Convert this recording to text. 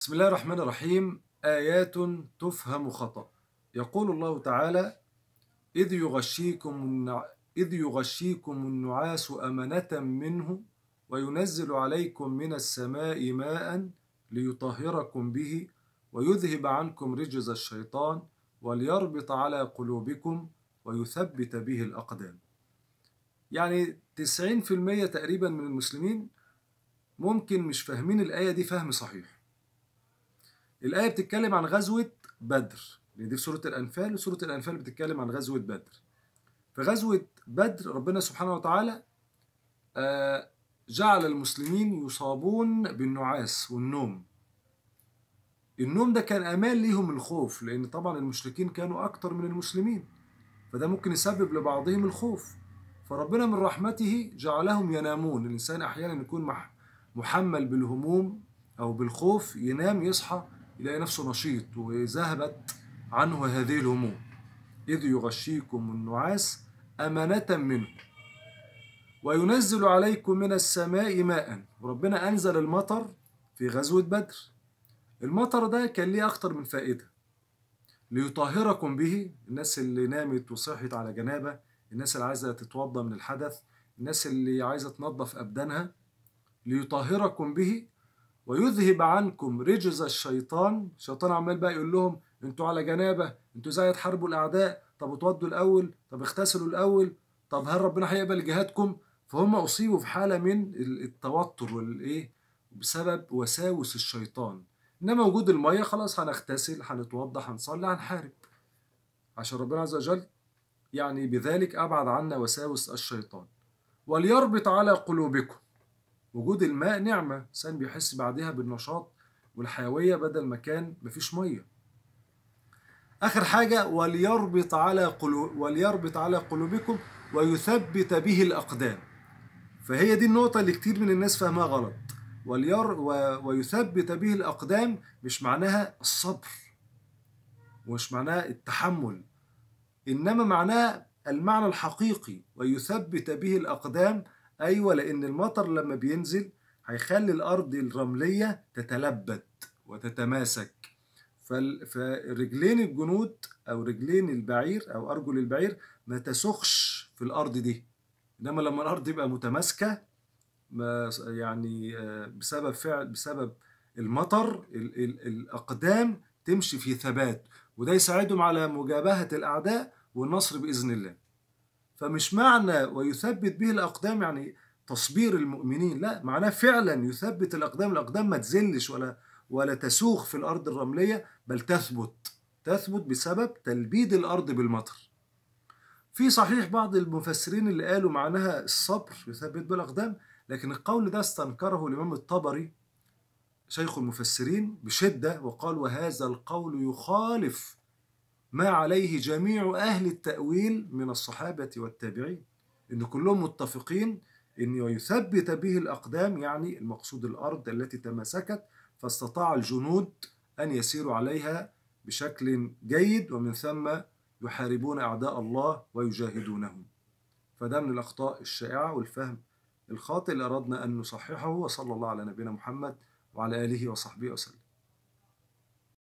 بسم الله الرحمن الرحيم آيات تفهم خطأ يقول الله تعالى إذ يغشيكم النع... إذ يغشيكم النعاس أمنة منه وينزل عليكم من السماء ماء ليطهركم به ويذهب عنكم رجز الشيطان وليربط على قلوبكم ويثبت به الأقدام يعني 90% تقريبا من المسلمين ممكن مش فاهمين الآية دي فهم صحيح الآية بتتكلم عن غزوة بدر دي في سورة الأنفال وسورة الأنفال بتتكلم عن غزوة بدر في غزوة بدر ربنا سبحانه وتعالى جعل المسلمين يصابون بالنعاس والنوم النوم ده كان أمان ليهم الخوف لأن طبعا المشركين كانوا أكتر من المسلمين فده ممكن يسبب لبعضهم الخوف فربنا من رحمته جعلهم ينامون الإنسان أحيانا يكون محمل بالهموم أو بالخوف ينام يصحى يلاقي نفسه نشيط وذهبت عنه هذه الهموم إذ يغشيكم النعاس أمانة منه وينزل عليكم من السماء ماء وربنا أنزل المطر في غزوة بدر المطر ده كان ليه أكتر من فائدة ليطهركم به الناس اللي نامت وصحت على جنابة الناس اللي عايزة تتوضى من الحدث الناس اللي عايزة تنظف أبدانها ليطهركم به ويذهب عنكم رجز الشيطان الشيطان عمال بقى يقول لهم انتوا على جنابة انتوا ازاي تحاربوا الأعداء طب اتوضوا الأول طب اغتسلوا الأول طب هل ربنا هيقبل جهادكم فهم أصيبوا في حالة من التوتر والإيه بسبب وساوس الشيطان إنما وجود المية خلاص هنغتسل هنتوضى هنصلي هنحارب عشان ربنا عز وجل يعني بذلك أبعد عنا وساوس الشيطان وليربط على قلوبكم وجود الماء نعمة الإنسان بيحس بعدها بالنشاط والحيوية بدل ما كان مفيش مية آخر حاجة وليربط على قلوب وليربط على قلوبكم ويثبت به الأقدام فهي دي النقطة اللي كتير من الناس فاهمها غلط ولير و... ويثبت به الأقدام مش معناها الصبر ومش معناها التحمل إنما معناها المعنى الحقيقي ويثبت به الأقدام أيوة لأن المطر لما بينزل هيخلي الأرض الرملية تتلبد وتتماسك فرجلين الجنود أو رجلين البعير أو أرجل البعير ما تسخش في الأرض دي إنما لما الأرض يبقى متماسكة ما يعني بسبب فعل بسبب المطر ال ال الأقدام تمشي في ثبات وده يساعدهم على مجابهة الأعداء والنصر بإذن الله فمش معنى ويثبت به الأقدام يعني تصبير المؤمنين لا معناه فعلا يثبت الأقدام الأقدام ما تزلش ولا ولا تسوخ في الأرض الرملية بل تثبت تثبت بسبب تلبيد الأرض بالمطر في صحيح بعض المفسرين اللي قالوا معناها الصبر يثبت بالأقدام لكن القول ده استنكره الإمام الطبري شيخ المفسرين بشدة وقال وهذا القول يخالف ما عليه جميع أهل التأويل من الصحابة والتابعين إن كلهم متفقين إن يثبت به الأقدام يعني المقصود الأرض التي تماسكت فاستطاع الجنود أن يسيروا عليها بشكل جيد ومن ثم يحاربون أعداء الله ويجاهدونهم فده من الأخطاء الشائعة والفهم الخاطئ اللي أردنا أن نصححه وصلى الله على نبينا محمد وعلى آله وصحبه وسلم